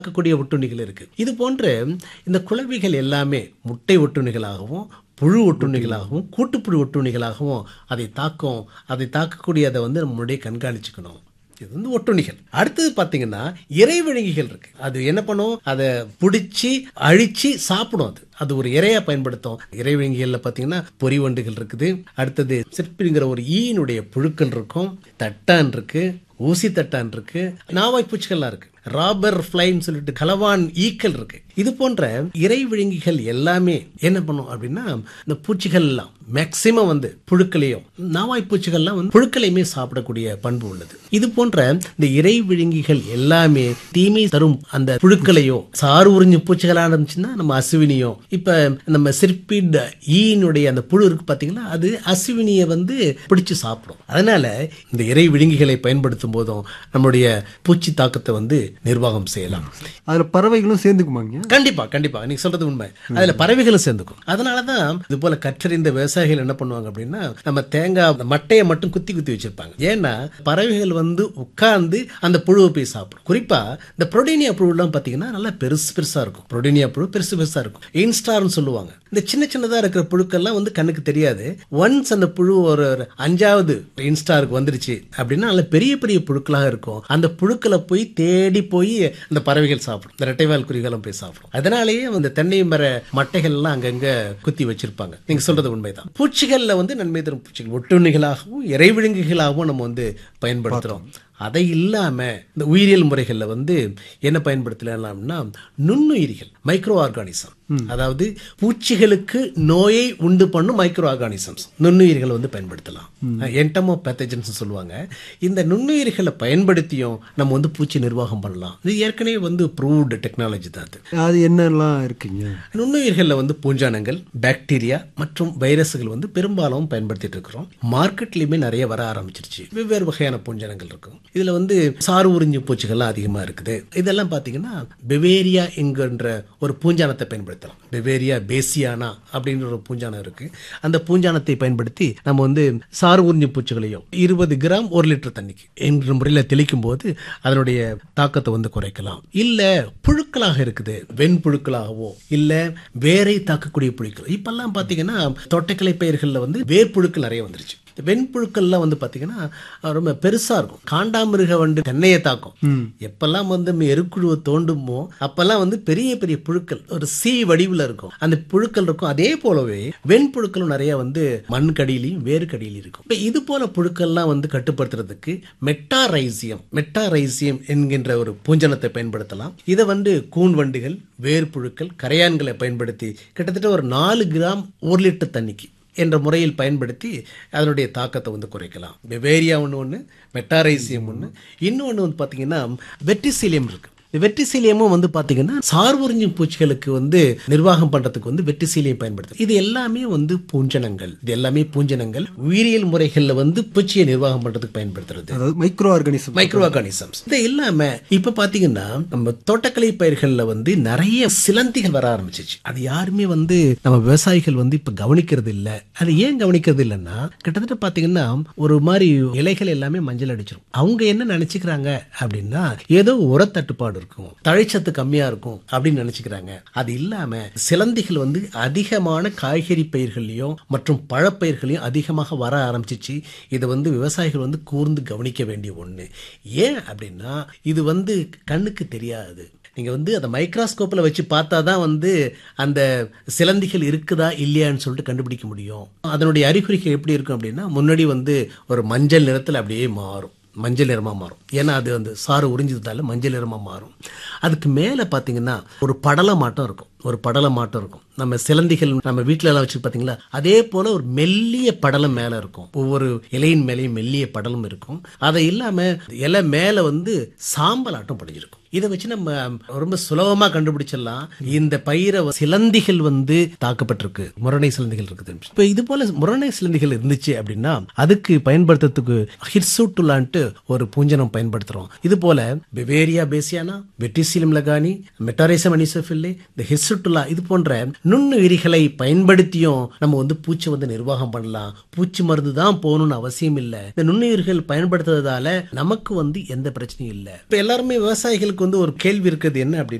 இருக்கக்கூடிய ஒட்டுண்ணிகள் இருக்கு இது போன்ற இந்த குளவிகள் எல்லாமே முட்டை ஒட்டுண்ணிகளாகவும் புழு ஒட்டுண்ணிகளாகவும் கூட்டுப்புழு ஒட்டுண்ணிகளாகவும் அதை தாக்கும் அதை தாக்கக்கூடிய அதை வந்து நம்ம முன்னாடியே கண்காணிச்சுக்கணும் இது வந்து ஒட்டுண்ணிகள் அடுத்தது பார்த்தீங்கன்னா இறைவிழுங்கிகள் இருக்கு அது என்ன பண்ணும் அதை பிடிச்சி அழிச்சு சாப்பிடும் அது அது ஒரு இறையா பயன்படுத்தும் இறைவிழுங்கிகள்ல பார்த்தீங்கன்னா பொறிவண்டுகள் இருக்குது அடுத்தது சிற்பிங்கிற ஒரு ஈயினுடைய புழுக்கள் இருக்கும் தட்டான் இருக்கு ஊசி தட்டான் இருக்கு நாவாய் பூச்சிகள்லாம் இருக்கு ராபர் ஃப்ளைன்னு சொல்லிட்டு கலவான் ஈக்கள் இருக்கு இது போன்ற இறை விழுங்கிகள் எல்லாமே என்ன பண்ணும் அப்படின்னா இந்த பூச்சிகள் எல்லாம் மேக்சிமம் வந்து புழுக்களையும் நாவாய் பூச்சிகள்லாம் வந்து புழுக்களையுமே சாப்பிடக்கூடிய பண்பு உள்ளது இது போன்ற இந்த இறை விழுங்கிகள் எல்லாமே தீமை தரும் அந்த புழுக்களையோ சாறு உறிஞ்சு பூச்சிகளா இருந்துச்சுன்னா நம்ம அசுவினியோ இப்ப நம்ம சிற்பிட் ஈயினுடைய அந்த புழு இருக்கு பாத்தீங்களா அது அசுவினியை வந்து பிடிச்சு சாப்பிடும் அதனால இந்த இறை விழுங்கிகளை பயன்படுத்தும் போதும் நம்மளுடைய பூச்சி தாக்கத்தை வந்து நிர்வாகம் செய்யலாம் அதுல பறவைகளும் சேர்ந்துக்குமாங்க கண்டிப்பா கண்டிப்பா நீங்க சொல்றது உண்மை அதுல பறவைகளும் சேர்ந்துக்கும் அதனாலதான் இது போல கற்றறிந்த விவசாயிகள் என்ன பண்ணுவாங்க அப்படின்னா நம்ம தேங்காய் அந்த மட்டையை மட்டும் குத்தி குத்தி வச்சிருப்பாங்க ஏன்னா பறவைகள் வந்து உட்கார்ந்து அந்த புழுவை போய் சாப்பிடும் குறிப்பா இந்த புரோடீனியா புழுலாம் பாத்தீங்கன்னா நல்லா பெருசு பெருசா இருக்கும் புரோடீனியா புழு பெருசு பெருசா இருக்கும் இன்ஸ்டார்னு சொல்லுவாங்க இந்த சின்ன சின்னதா இருக்கிற புழுக்கள்லாம் வந்து கண்ணுக்கு தெரியாது ஒன்ஸ் அந்த புழு ஒரு ஒரு அஞ்சாவது இன்ஸ்டாருக்கு வந்துருச்சு அப்படின்னா நல்ல பெரிய பெரிய புழுக்களாக இருக்கும் அந்த புழுக்களை போய் தேடி போய் அந்த பறவைகள் சாப்பிடும் இந்த ரெட்டைவால் குருவிகளும் போய் சாப்பிடும் அதனாலேயே அந்த தென்னை மர மட்டைகள் எல்லாம் அங்கங்க குத்தி வச்சிருப்பாங்க நீங்க சொல்றது உண்மைதான் பூச்சிகள்ல வந்து நன்மை தரும் பூச்சிகள் ஒட்டுண்ணிகளாகவும் இறைவிழுங்குகளாகவும் நம்ம வந்து பயன்படுத்துறோம் அதை இல்லாம இந்த உயிரியல் முறைகள்ல வந்து என்ன பயன்படுத்தலாம்னா நுண்ணுயிரிகள் மைக்ரோ ஆர்கானிசம் அதாவது பூச்சிகளுக்கு நோயை உண்டு பண்ணும் மைக்ரோ ஆர்கானிசம்ஸ் நுண்ணுயிரிகளை வந்து பயன்படுத்தலாம் என்டமோ பேத்தஜன்ஸ் சொல்லுவாங்க இந்த நுண்ணுயிரிகளை பயன்படுத்தியும் நம்ம வந்து பூச்சி நிர்வாகம் பண்ணலாம் இது ஏற்கனவே வந்து ப்ரூவ்டு டெக்னாலஜி தான் அது அது என்னெல்லாம் இருக்குங்க நுண்ணுயிர்களில் வந்து பூஞ்சானங்கள் பாக்டீரியா மற்றும் வைரஸ்கள் வந்து பெரும்பாலும் பயன்படுத்திட்டு இருக்கிறோம் மார்க்கெட்லயுமே நிறைய வர ஆரம்பிச்சிருச்சு வெவ்வேறு வகையான பூஞ்சானங்கள் இருக்கும் இதுல வந்து சாறு உறிஞ்சு பூச்சிகள்லாம் அதிகமா இருக்குது இதெல்லாம் பாத்தீங்கன்னா பெவேரியா என்கின்ற ஒரு பூஞ்சானத்தை பயன்படுத்தலாம் பெவேரியா பேசியானா அப்படின்ற ஒரு பூஞ்சானம் இருக்கு அந்த பூஞ்சானத்தை பயன்படுத்தி நம்ம வந்து சாறு உறிஞ்சு பூச்சிகளையும் இருபது கிராம் ஒரு லிட்டர் தண்ணிக்கு என்ற முறையில் தெளிக்கும் போது அதனுடைய தாக்கத்தை வந்து குறைக்கலாம் இல்ல புழுக்களாக இருக்குது வெண்புழுக்களாகவோ இல்ல வேரை தாக்கக்கூடிய புழுக்கள் இப்பெல்லாம் பாத்தீங்கன்னா தோட்டக்கலை பயிர்கள்ல வந்து வேர்ப்புழுக்கள் நிறைய வந்துருச்சு இந்த வெண்புழுக்கள்லாம் வந்து பாத்தீங்கன்னா அஹ், ரொம்ப பெருசா இருக்கும் காண்டாமிருக வண்டு தென்னையை தாக்கும் எப்பெல்லாம் வந்து நம்ம எருக்குழுவை தோண்டுமோ அப்பெல்லாம் வந்து பெரிய பெரிய புழுக்கள் ஒரு சி வடிவில் இருக்கும் அந்த புழுக்கள் இருக்கும் அதே போலவே வெண்புழுக்களும் நிறைய வந்து மண் கடியிலையும் வேறு கடியிலையும் இருக்கும் இப்போ இது போல புழுக்கள்லாம் வந்து கட்டுப்படுத்துறதுக்கு மெட்டாரைசியம் மெட்டாரைசியம் என்கின்ற ஒரு பூஞ்சனத்தை பயன்படுத்தலாம் இதை வந்து கூன் வண்டுகள் வேர்ப்புழுக்கள் கரையான்களை பயன்படுத்தி கிட்டத்தட்ட ஒரு நாலு கிராம் ஒரு லிட்டர் தண்ணிக்கு என்ற முறையில் பயன்படுத்தி அதனுடைய தாக்கத்தை வந்து குறைக்கலாம் பெவேரியா ஒன்று ஒன்று மெட்டாரைசியம் ஒன்று இன்னொன்று வந்து பார்த்தீங்கன்னா வெட்டிசீலியம் இருக்கு இந்த வெட்டிசீலியமும் வந்து பார்த்தீங்கன்னா சார்புறிஞ்சும் பூச்சிகளுக்கு வந்து நிர்வாகம் பண்றதுக்கு வந்து வெட்டிசீலியம் பயன்படுத்து இது எல்லாமே வந்து பூஞ்சனங்கள் இது எல்லாமே பூஞ்சனங்கள் உயிரியல் முறைகளில் வந்து பூச்சியை நிர்வாகம் பண்றதுக்கு பயன்படுத்துறது அதாவது மைக்ரோ ஆர்கானிசம் மைக்ரோ ஆர்கானிசம்ஸ் இது இல்லாம இப்ப பாத்தீங்கன்னா நம்ம தோட்டக்கலை பயிர்கள்ல வந்து நிறைய சிலந்திகள் வர ஆரம்பிச்சிச்சு அது யாருமே வந்து நம்ம விவசாயிகள் வந்து இப்ப கவனிக்கிறது இல்ல அது ஏன் கவனிக்கிறது இல்லைன்னா கிட்டத்தட்ட பாத்தீங்கன்னா ஒரு மாதிரி இலைகள் எல்லாமே மஞ்சள் அடிச்சிரும் அவங்க என்ன நினைச்சுக்கிறாங்க அப்படின்னா ஏதோ உரத்தட்டுப்பாடு இருக்கும் தழைச்சத்து கம்மியா இருக்கும் அப்படின்னு நினைச்சுக்கிறாங்க அது இல்லாம சிலந்திகள் வந்து அதிகமான காய்கறி பயிர்களையும் மற்றும் பழப்பயிர்களையும் அதிகமாக வர ஆரம்பிச்சிச்சு இதை வந்து விவசாயிகள் வந்து கூர்ந்து கவனிக்க வேண்டிய ஒண்ணு ஏன் அப்படின்னா இது வந்து கண்ணுக்கு தெரியாது நீங்க வந்து அந்த மைக்ரோஸ்கோப்ல வச்சு பார்த்தா தான் வந்து அந்த சிலந்திகள் இருக்குதா இல்லையான்னு சொல்லிட்டு கண்டுபிடிக்க முடியும் அதனுடைய அறிகுறிகள் எப்படி இருக்கும் அப்படின்னா முன்னாடி வந்து ஒரு மஞ்சள் நிறத்துல அப்படியே மாறும் மஞ்சள் நிறமா மாறும் ஏன்னா அது வந்து சாறு உறிஞ்சதால மஞ்சள் நிறமா மாறும் அதுக்கு மேலே பார்த்தீங்கன்னா ஒரு படல மாட்டம் இருக்கும் ஒரு படல மாட்டம் இருக்கும் நம்ம சிலந்திகள் நம்ம வீட்டில எல்லாம் வச்சு பார்த்தீங்களா அதே போல ஒரு மெல்லிய படலம் மேலே இருக்கும் ஒவ்வொரு இலையின் மேலேயும் மெல்லிய படலம் இருக்கும் அதை இல்லாம இலை மேலே வந்து சாம்பல் ஆட்டம் படிஞ்சிருக்கும் இதை வச்சு நம்ம ரொம்ப சுலபமா கண்டுபிடிச்சிடலாம் இந்த பயிரை வ- சிலந்திகள் வந்து தாக்கப்பட்டிருக்கு முரணை சிலந்திகள் இருக்குது இப்போ இது போல முரணை சிலந்திகள் இருந்துச்சு அப்படின்னா அதுக்கு பயன்படுத்துறதுக்கு ஹிர்சூட்டுலான்ட்டு ஒரு பூஞ்சனம் பயன்படுத்துறோம் இது போல பெவேரியா பேசியானா வெட்டிசிலம் லகானி மெட்டாரேசம் அனிசோஃபில்லி இந்த ஹிர்சுட்டுலா இது போன்ற நுண்ணுயிரிகளை பயன்படுத்தியும் நம்ம வந்து பூச்சி வந்து நிர்வாகம் பண்ணலாம் பூச்சி மருந்து தான் போகணும்னு அவசியம் இல்லை இந்த நுண்ணுயிர்கள் பயன்படுத்துறதால நமக்கு வந்து எந்த பிரச்சனையும் இல்லை இப்போ எல்லாருமே விவசாயிகளுக்கு வந்து ஒரு கேள்வி இருக்கிறது என்ன அப்படின்னா